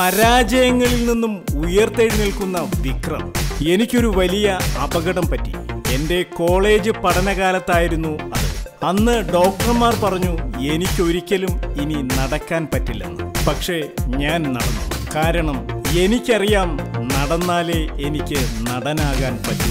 പരാജയങ്ങളിൽ നിന്നും ഉയർത്തെഴുന്നേൽക്കുന്ന വിക്രം എനിക്കൊരു വലിയ അപകടം പറ്റി എൻ്റെ കോളേജ് പഠനകാലത്തായിരുന്നു അത് അന്ന് ഡോക്ടർമാർ പറഞ്ഞു എനിക്കൊരിക്കലും ഇനി നടക്കാൻ പറ്റില്ലെന്ന് പക്ഷേ ഞാൻ നടന്നു കാരണം എനിക്കറിയാം നടന്നാലേ എനിക്ക് നടനാകാൻ പറ്റൂ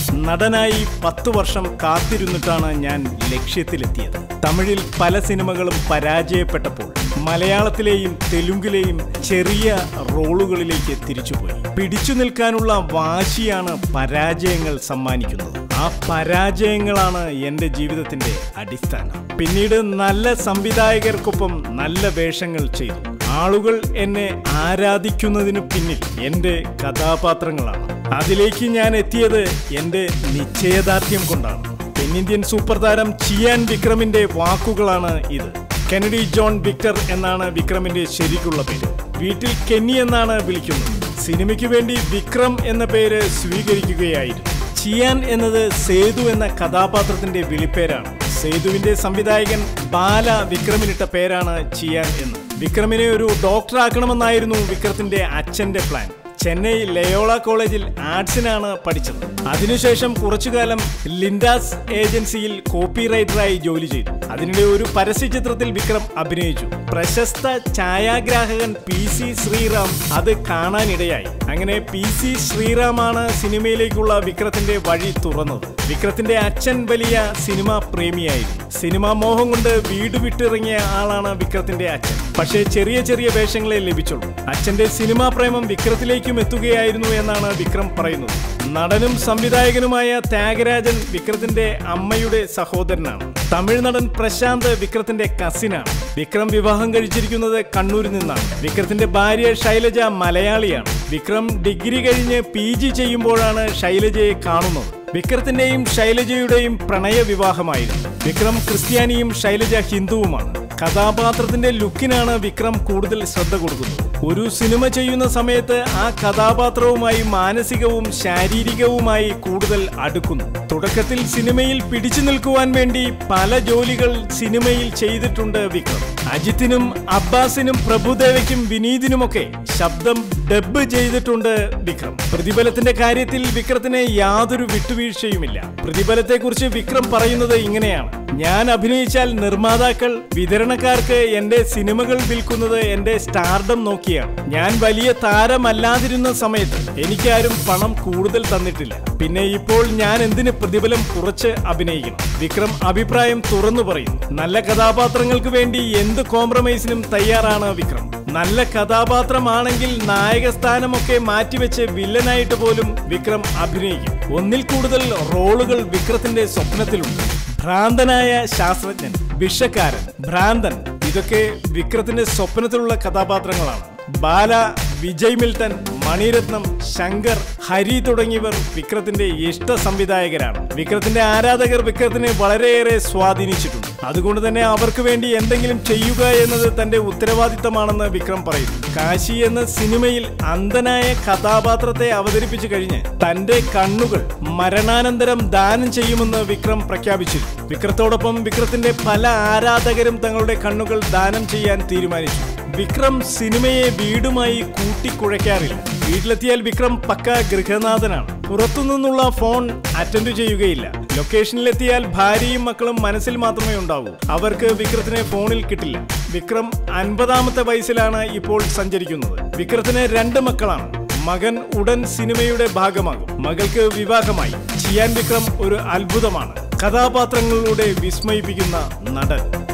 നടനായി പത്തു വർഷം കാത്തിരുന്നിട്ടാണ് ഞാൻ ലക്ഷ്യത്തിലെത്തിയത് തമിഴിൽ പല സിനിമകളും പരാജയപ്പെട്ടപ്പോൾ മലയാളത്തിലെയും തെലുങ്കിലെയും ചെറിയ റോളുകളിലേക്ക് തിരിച്ചുപോയി പിടിച്ചു നിൽക്കാനുള്ള വാശിയാണ് പരാജയങ്ങൾ സമ്മാനിക്കുന്നത് ആ പരാജയങ്ങളാണ് എൻ്റെ ജീവിതത്തിന്റെ അടിസ്ഥാനം പിന്നീട് നല്ല സംവിധായകർക്കൊപ്പം നല്ല വേഷങ്ങൾ ചെയ്തു ആളുകൾ എന്നെ ആരാധിക്കുന്നതിനു പിന്നിൽ എൻ്റെ കഥാപാത്രങ്ങളാണ് അതിലേക്ക് ഞാൻ എത്തിയത് എൻ്റെ നിശ്ചയദാർഢ്യം കൊണ്ടാണ് തെന്നിന്ത്യൻ സൂപ്പർ താരം ചിയാൻ വിക്രമിന്റെ വാക്കുകളാണ് ഇത് കെനഡി ജോൺ വിക്ടർ എന്നാണ് വിക്രമിന്റെ ശരിക്കുള്ള പേര് വീട്ടിൽ കെന്നി എന്നാണ് വിളിക്കുന്നത് സിനിമയ്ക്ക് വേണ്ടി വിക്രം എന്ന പേര് സ്വീകരിക്കുകയായിരുന്നു ചിയാൻ എന്നത് സേതു എന്ന കഥാപാത്രത്തിന്റെ വിളിപ്പേരാണ് സേതുവിന്റെ സംവിധായകൻ ബാല വിക്രമിനിട്ട പേരാണ് ചിയാൻ എന്ന് വിക്രമിനെ ഒരു ഡോക്ടറാക്കണമെന്നായിരുന്നു വിക്രത്തിന്റെ അച്ഛന്റെ പ്ലാൻ ചെന്നൈ ലയോള കോളേജിൽ ആർട്സിനാണ് പഠിച്ചത് അതിനുശേഷം കുറച്ചുകാലം ലിൻഡാസ് ഏജൻസിയിൽ കോപ്പി റൈറ്ററായി ജോലി ചെയ്തു അതിനിടെ ഒരു പരസ്യചിത്രത്തിൽ വിക്രം അഭിനയിച്ചു പ്രശസ്ത ഛായാഗ്രാഹകൻ പി സി ശ്രീറാം അത് കാണാനിടയായി അങ്ങനെ പി സി ശ്രീറാമാണ് സിനിമയിലേക്കുള്ള വിക്രത്തിന്റെ വഴി തുറന്നത് വിക്രത്തിന്റെ അച്ഛൻ വലിയ സിനിമ പ്രേമിയായിരുന്നു സിനിമാ മോഹം കൊണ്ട് വീട് വിട്ടിറങ്ങിയ ആളാണ് വിക്രത്തിന്റെ അച്ഛൻ പക്ഷേ ചെറിയ ചെറിയ വേഷങ്ങളെ ലഭിച്ചുള്ളൂ അച്ഛന്റെ സിനിമാ പ്രേമം വിക്രത്തിലേക്കും എത്തുകയായിരുന്നു എന്നാണ് വിക്രം പറയുന്നത് നടനും സംവിധായകനുമായ ത്യാഗരാജൻ വിക്രത്തിന്റെ അമ്മയുടെ സഹോദരനാണ് തമിഴ് നടൻ പ്രശാന്ത് വിക്രത്തിന്റെ കസിനാണ് വിക്രം വിവാഹം കഴിച്ചിരിക്കുന്നത് കണ്ണൂരിൽ നിന്നാണ് വിക്രത്തിന്റെ ഭാര്യ ശൈലജ മലയാളിയാണ് വിക്രം ഡിഗ്രി കഴിഞ്ഞ് പി ജി ചെയ്യുമ്പോഴാണ് ശൈലജയെ കാണുന്നത് വിക്രത്തിന്റെയും ശൈലജയുടെയും പ്രണയ വിവാഹമായിരുന്നു വിക്രം ക്രിസ്ത്യാനിയും ശൈലജ ഹിന്ദുവുമാണ് കഥാപാത്രത്തിന്റെ ലുക്കിനാണ് വിക്രം കൂടുതൽ ശ്രദ്ധ കൊടുക്കുന്നത് ഒരു സിനിമ ചെയ്യുന്ന സമയത്ത് ആ കഥാപാത്രവുമായി മാനസികവും ശാരീരികവുമായി കൂടുതൽ അടുക്കുന്നു തുടക്കത്തിൽ സിനിമയിൽ പിടിച്ചു നിൽക്കുവാൻ വേണ്ടി പല ജോലികൾ സിനിമയിൽ ചെയ്തിട്ടുണ്ട് വിക്രം അജിത്തിനും അബ്ബാസിനും പ്രഭുദേവയ്ക്കും വിനീതിനുമൊക്കെ ശബ്ദം ഡബ് ചെയ്തിട്ടുണ്ട് വിക്രം പ്രതിഫലത്തിന്റെ കാര്യത്തിൽ വിക്രത്തിന് യാതൊരു വിട്ടുവീഴ്ചയുമില്ല പ്രതിഫലത്തെക്കുറിച്ച് വിക്രം പറയുന്നത് ഇങ്ങനെയാണ് ഞാൻ അഭിനയിച്ചാൽ നിർമ്മാതാക്കൾ വിതരണക്കാർക്ക് എന്റെ സിനിമകൾ വിൽക്കുന്നത് എന്റെ സ്റ്റാർഡം നോക്കിയാണ് ഞാൻ വലിയ താരമല്ലാതിരുന്ന സമയത്ത് എനിക്കാരും പണം കൂടുതൽ തന്നിട്ടില്ല പിന്നെ ഇപ്പോൾ ഞാൻ എന്തിന് പ്രതിഫലം കുറച്ച് അഭിനയിക്കണം വിക്രം അഭിപ്രായം തുറന്നു പറയുന്നു നല്ല കഥാപാത്രങ്ങൾക്ക് വേണ്ടി എന്ത് കോംപ്രമൈസിനും തയ്യാറാണ് വിക്രം നല്ല കഥാപാത്രമാണെങ്കിൽ നായക സ്ഥാനമൊക്കെ മാറ്റിവെച്ച് വില്ലനായിട്ട് പോലും വിക്രം അഭിനയിക്കും ഒന്നിൽ കൂടുതൽ റോളുകൾ വിക്രത്തിന്റെ സ്വപ്നത്തിലുണ്ട് ഭ്രാന്തനായ ശാസ്ത്രജ്ഞൻ വിഷക്കാരൻ ഭ്രാന്തൻ ഇതൊക്കെ വിക്രത്തിന്റെ സ്വപ്നത്തിലുള്ള കഥാപാത്രങ്ങളാണ് ബാല വിജയ് മിൽട്ടൺ മണിരത്നം ശങ്കർ ഹരി തുടങ്ങിയവർ വിക്രത്തിന്റെ ഇഷ്ട സംവിധായകരാണ് വിക്രത്തിന്റെ ആരാധകർ വിക്രത്തിനെ വളരെയേറെ സ്വാധീനിച്ചിട്ടുണ്ട് അതുകൊണ്ട് തന്നെ അവർക്ക് വേണ്ടി എന്തെങ്കിലും ചെയ്യുക എന്നത് തന്റെ ഉത്തരവാദിത്തമാണെന്ന് വിക്രം പറയുന്നു കാശി എന്ന സിനിമയിൽ അന്ധനായ കഥാപാത്രത്തെ അവതരിപ്പിച്ചു കഴിഞ്ഞ് തന്റെ കണ്ണുകൾ മരണാനന്തരം ദാനം ചെയ്യുമെന്ന് വിക്രം പ്രഖ്യാപിച്ചിരുന്നു വിക്രത്തോടൊപ്പം വിക്രത്തിന്റെ പല ആരാധകരും തങ്ങളുടെ കണ്ണുകൾ ദാനം ചെയ്യാൻ തീരുമാനിച്ചു വിക്രം സിനിമയെ വീടുമായി കൂട്ടിക്കുഴയ്ക്കാറില്ല വീട്ടിലെത്തിയാൽ വിക്രം പക്ക ഗൃഹനാഥനാണ് പുറത്തുനിന്നുള്ള ഫോൺ അറ്റൻഡ് ചെയ്യുകയില്ല ലൊക്കേഷനിലെത്തിയാൽ ഭാര്യയും മക്കളും മനസ്സിൽ മാത്രമേ ഉണ്ടാവൂ അവർക്ക് വിക്രത്തിനെ ഫോണിൽ കിട്ടില്ല വിക്രം അൻപതാമത്തെ വയസ്സിലാണ് ഇപ്പോൾ സഞ്ചരിക്കുന്നത് വിക്രത്തിന് രണ്ട് മക്കളാണ് മകൻ ഉടൻ സിനിമയുടെ ഭാഗമാകും മകൾക്ക് വിവാഹമായി ചിയാൻ വിക്രം ഒരു അത്ഭുതമാണ് കഥാപാത്രങ്ങളിലൂടെ വിസ്മയിപ്പിക്കുന്ന നടൻ